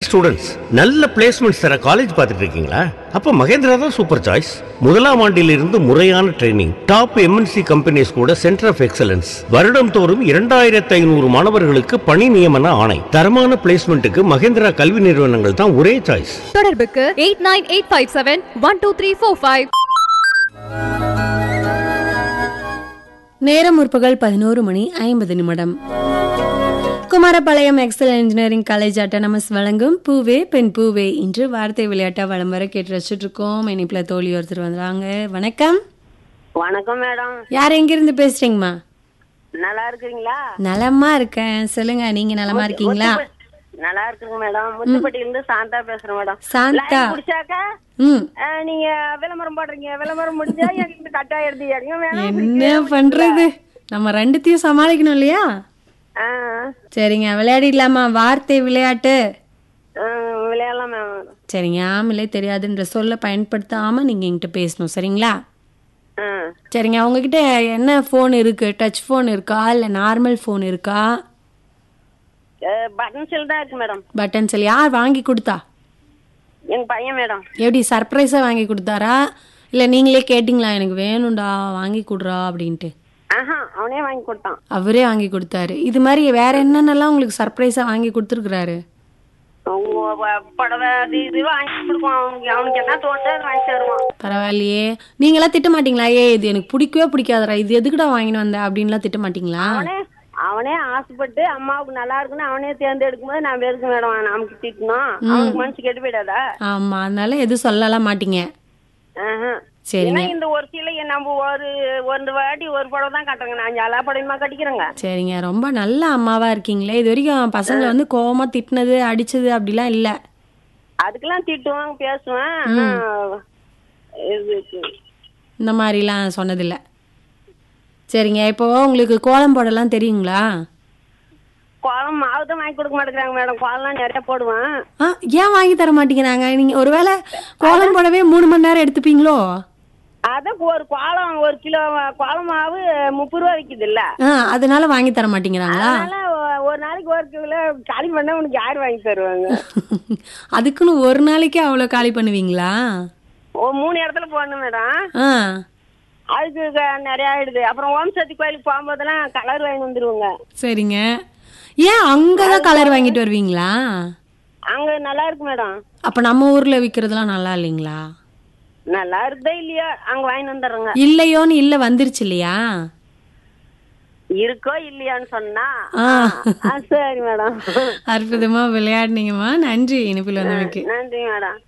Students நல்ல placements தர college பார்த்துட்டு இருக்கீங்களா அப்ப மகேந்திரா தான் சூப்பர் சாய்ஸ் முதலாம் ஆண்டிலிருந்து முறையான ட்ரைனிங் டாப் எம்என்சி கம்பெனிஸ் கூட சென்டர் ஆஃப் எக்ஸலன்ஸ் வருடம் தோறும் இரண்டாயிரத்து ஐநூறு மாணவர்களுக்கு பணி நியமன ஆணை தரமான பிளேஸ்மெண்ட்டுக்கு மகேந்திரா கல்வி நிறுவனங்கள் தான் ஒரே சாய்ஸ் தொடர்புக்கு eight nine eight five seven one two three four five நேரம் முற்பகல் பதினோரு மணி ஐம்பது நிமிடம் Kumarapalayam Excel engineering college autonomous வழங்கும் பூவே பெண் பூவே இன்று வார்த்தை விளையாட்டா வளம் வர கேட்டு ரசிச்சுட்டு இருக்கோம் இனிப்புல தோழி ஒருத்தர் வந்துறாங்க வணக்கம் வணக்கம் மேடம் யார் எங்கிருந்து பேசுறீங்கம்மா நல்லா இருக்கிறீங்களா நலமா இருக்கேன் சொல்லுங்க நீங்க நலமா இருக்கீங்களா நல்லா இருக்குங்க மேடம் முத்துப்பட்டியில இருந்து சாந்தா பேசுறேன் மேடம் சாந்தா line முடிச்சாக்கா ம் அஹ், நீங்க விளம்பரம் போடுறீங்க விளம்பரம் முடிஞ்சா எங்களுக்கு கட்டா எடுத்தீங்க மேடம் என்ன பண்றது நம்ம ரெண்டுத்தையும் சமாளிக்கணும் இல்லையா அஹ், சரிங்க விளையாடிடலாமா வார்த்தை விளையாட்டு அஹ், விளையாடலாம் மேம் சரிங்க ஆமலே தெரியாதுன்ற சொல்ல பயன்படுத்தாம நீங்க என்கிட்ட பேசணும் சரிங்களா அஹ், சரிங்க உங்ககிட்ட என்ன ஃபோன் இருக்கு டச் ஃபோன் இருக்கா இல்லை நார்மல் ஃபோன் இருக்கா அஹ், பட்டன் செல் தான் இருக்கு மேடம் பட்டன் செல் யார் வாங்கி கொடுத்தா எங்க பையன் மேடம் எப்படி சர்ப்ரைஸாக வாங்கி கொடுத்தாரா இல்லை நீங்களே கேட்டிங்களா எனக்கு வேணும்டா வாங்கி கொடுறா அப்படின்ட்டு ஆஹா அவனே வாங்கி கொடுத்தான் அவரே வாங்கி கொடுத்தாரு இது மாதிரி வேற என்னென்னலாம் உங்களுக்கு சர்ப்ரைஸாக வாங்கி கொடுத்துருக்குறாரு உங்க வ- புடவை அது இது வாங்கி கொடுப்பான் அவனுக்கு அவனுக்கு என்ன தோணுதோ அதை வாங்கி தருவான் பரவாயில்லையே நீங்களாம் திட்ட மாட்டீங்களா ஏ இது எனக்கு பிடிக்கவே பிடிக்காதடா இது எதுக்குடா வாங்கிட்டு வந்த அப்படின்லாம் திட்ட மாட்டீங்களா அவனே அவனே ஆசைப்பட்டு அம்மாவுக்கு நல்லா இருக்குன்னு அவனே தேர்ந்தெடுக்கும் போது நான் வெறுக்க மேடம் நமக்கு திட்டணும் அவனுக்கு மனசு கெட்டு போயிடாதா ஆமாம் அதனால எதுவும் சொல்லலாம் மாட்டீங்க ஆஹா. சரிங்க ஏன்னா இந்த ஒரு சிலை நம்ம ஒரு ஒரு வாட்டி ஒரு புடவை தான் கட்டுறேங்க நான் எல்லா புடவையுமா கட்டிக்கிறேங்க சரிங்க ரொம்ப நல்ல அம்மாவா இருக்கீங்களே இது வரைக்கும் பசங்களை வந்து கோவமா திட்டினது அடிச்சது அப்படிலாம் இல்ல அதுக்கெல்லாம் திட்டுவாங்க பேசுவேன் ஆனா, இதுக்கு இந்த மாதிரிலாம் சொன்னதில்ல சரிங்க இப்போ உங்களுக்கு கோலம் போடலாம் தெரியுங்களா கோலம் மாவு தான் வாங்கி கொடுக்க மாட்டேங்கிறாங்க மேடம் கோலம்லாம் நிறைய போடுவேன் ஆ ஏன் வாங்கி தர மாட்டேங்கிறாங்க நீங்க ஒருவேளை கோலம் போடவே மூணு மணி நேரம் எடுத்துப்பீங்களோ அதான் ஒரு கோலம் ஒரு கிலோ கோலம் மாவு முப்பது ரூபா விக்குது இல்ல ஆ அதனால வாங்கி தர மாட்டேங்கிறாங்களா அதனால ஒ- ஒரு நாளைக்கு ஒரு கிலோ காலி பண்ணா உனக்கு யார் வாங்கி தருவாங்க அதுக்குன்னு ஒரு நாளைக்கு அவ்வளோ காலி பண்ணுவீங்களா ஓ மூணு இடத்துல போடணும் மேடம் ஆ அதுக்கு க- நிறைய ஆயிடுது அப்புறம் ஓம் சக்தி கோயிலுக்கு போகும்போதெல்லாம் கலர் வாங்கி வந்துருவோங்க சரிங்க ஏன் அங்கதான் கலர் வாங்கிட்டு வருவீங்களா அங்க நல்லா இருக்கு மேடம் அப்ப நம்ம ஊர்ல விக்கிறதுலாம் நல்லா இல்லைங்களா நல்லா இருக்குதா இல்லையா அங்க வாங்கி வந்துடுறோங்க இல்லையோன்னு இல்ல வந்துருச்சு இல்லையா இருக்கோ இல்லையான்னு சொன்னா ஆ. ஆ, சரி மேடம் அற்புதமா விளையாடுனீங்கம்மா நன்றி இனிப்பில் வந்தமைக்கு நன்றி மேடம்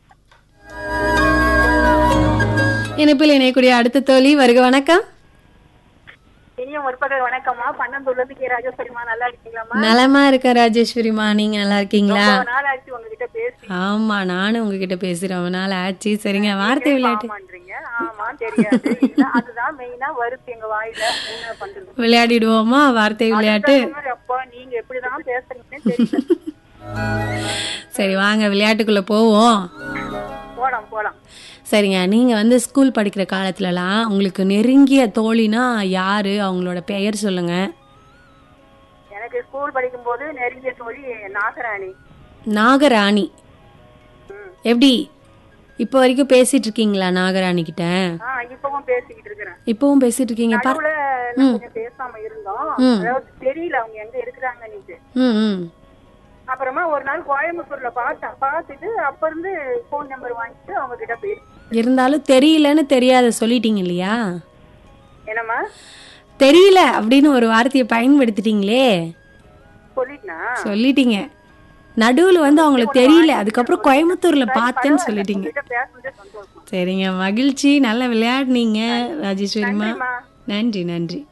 இனிப்பில் இணையக்கூடிய அடுத்த தோழி வருக வணக்கம் இனிய முற்பகல் வணக்கம்மா பன்னெண்டுல இருந்து கே ராஜேஸ்வரிமா நல்லா இருக்கீங்களாம்மா நலமா இருக்க ராஜேஸ்வரிமா நீங்க நல்லா இருக்கீங்களா நாள் ஆச்சு உங்ககிட்ட பேசி ஆமா நானும் உங்ககிட்ட பேசுறேன் ரொம்ப நாள் ஆச்சு சரிங்க வார்த்தை விளையாட்டு பண்றீங்க ஆமா தெரியாது இல்ல, அதுதான் மெயினா வருது எங்க வாயில என்ன பண்றது விளையாடிடுவோமா வார்த்தை விளையாட்டு அப்பா நீங்க எப்படிதான் பேசுறீங்கன்னு தெரியல சரி வாங்க விளையாட்டுக்குள்ள போவோம் போலாம் போலாம் சரிங்க நீங்க வந்து ஸ்கூல் படிக்கிற காலத்துலலாம் உங்களுக்கு நெருங்கிய தோழினா யாரு அவங்களோட பெயர் சொல்லுங்க எனக்கு ஸ்கூல் படிக்கும் போது நெருங்கிய தோழி நாகராணி நாகராணி எப்படி இப்போ வரைக்கும் பேசிட்டு இருக்கீங்களா நாகராணி கிட்ட ஆஹ் இப்பவும் பேசிக்கிட்டு இருக்கிறேன் இப்பவும் பேசிட்டு இருக்கீங்க பர நடுவுல நான் கொஞ்சம் பேசாம இருந்தோம் ம். அதாவது தெரியல அவங்க எங்க இருக்கிறாங்கன்னு ம் ம் அப்புறமா ஒரு நாள் கோயம்புத்தூர்ல பார்த்தேன் பார்த்துட்டு அப்ப இருந்து போன் நம்பர் வாங்கிட்டு அவங்க கிட்ட பேசி இருந்தாலும் தெரியலன்னு தெரியாத சொல்லிட்டீங்க இல்லையா என்னம்மா தெரியல அப்படின்னு ஒரு வார்த்தையை பயன்படுத்திட்டீங்களே சொல்லிட்டா சொல்லிட்டீங்க நடுவுல வந்து அவங்களுக்கு தெரியல அதுக்கப்புறம் கோயம்புத்தூர்ல பார்த்தேன்னு சொல்லிட்டீங்க கிட்ட பேசுனதே சந்தோஷம் சரிங்க மகிழ்ச்சி நல்லா விளையாடுனீங்க ராஜேஸ்வரிமா நன்றிம்மா. நன்றி நன்றி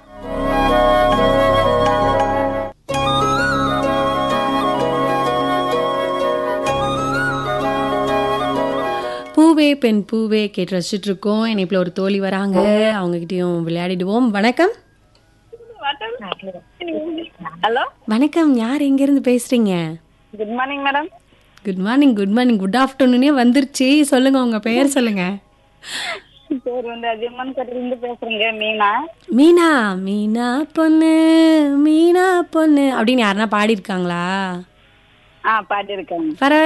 பூவே பெண் பூவே கேட்டு ரசிச்சுட்டு இருக்கோம் இனிப்புல ஒரு தோழி வராங்க அவங்க கிட்டயும் விளையாடிடுவோம் வணக்கம் ஹலோ வணக்கம் யார் எங்க இருந்து பேசுறீங்க good morning madam good morning good morning good ஆஃப்டர்நூனே வந்துருச்சு சொல்லுங்க உங்க பெயர் சொல்லுங்க பேர் வந்து அதிகமான இருந்து பேசுறீங்க மீனா மீனா மீனா பொண்ணு மீனா பொண்ணு அப்படின்னு யாருன்னா பாடியிருக்காங்களா ஆ பாட்டு இருக்காங்க பரவாயில்ல